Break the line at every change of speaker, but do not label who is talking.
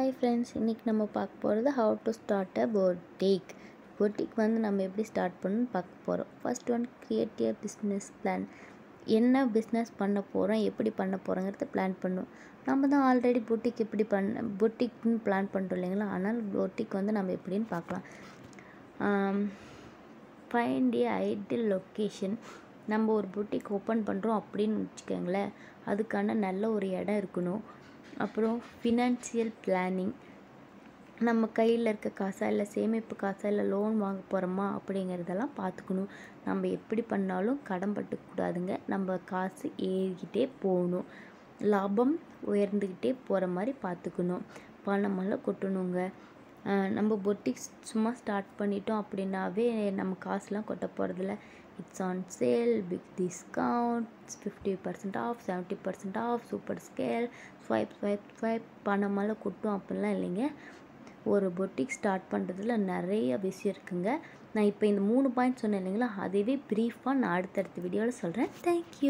hi friends இன்றைக்கி நம்ம பார்க்க போகிறது how to start a boutique boutique வந்து நம்ம எப்படி ஸ்டார்ட் பண்ணணும்னு பார்க்க போகிறோம் first one create a business plan என்ன பிஸ்னஸ் பண்ண போகிறோம் எப்படி பண்ண போகிறோங்கிறத பிளான் பண்ணும் நம்ம தான் ஆல்ரெடி பொட்டிக் எப்படி பண்ண பொட்டிக்னு பிளான் பண்ணிட்டோம் இல்லைங்களா ஆனால் பொட்டிக் வந்து நம்ம எப்படின்னு பார்க்கலாம் ஃபைண்ட் ஏ ஐடியல் லொக்கேஷன் நம்ம ஒரு பொட்டிக் ஓப்பன் பண்ணுறோம் அப்படின்னு வச்சுக்கோங்களேன் அதுக்கான நல்ல ஒரு இடம் இருக்கணும் அப்புறம் ஃபினான்சியல் பிளானிங் நம்ம கையில் இருக்க காசா இல்லை சேமிப்பு காசா இல்லை லோன் வாங்க போகிறோமா அப்படிங்கிறதெல்லாம் பார்த்துக்கணும் நம்ம எப்படி பண்ணாலும் கடன் பட்டுக்கூடாதுங்க நம்ம காசு ஏறிக்கிட்டே போகணும் லாபம் உயர்ந்துக்கிட்டே போகிற மாதிரி பார்த்துக்கணும் பணமெல்லாம் கொட்டணுங்க அஹ் நம்ம பொட்டிக் சும்மா ஸ்டார்ட் பண்ணிட்டோம் அப்படின்னாவே நம்ம காசுலாம் கொட்ட போகிறதில்ல it's on sale big discount fifty percent off seventy percent off super scale swipe swipe swipe பணமெல்லாம் கொட்டும் அப்படிலாம் இல்லைங்க ஒரு பொட்டிக் ஸ்டார்ட் பண்ணுறதுல நிறைய விஷயம் இருக்குங்க நான் இப்போ இந்த மூணு பாயிண்ட் சொன்னேன் இல்லைங்களா அதுவே ப்ரீஃபாக நான் அடுத்தடுத்த வீடியோவில் சொல்கிறேன் தேங்க்யூ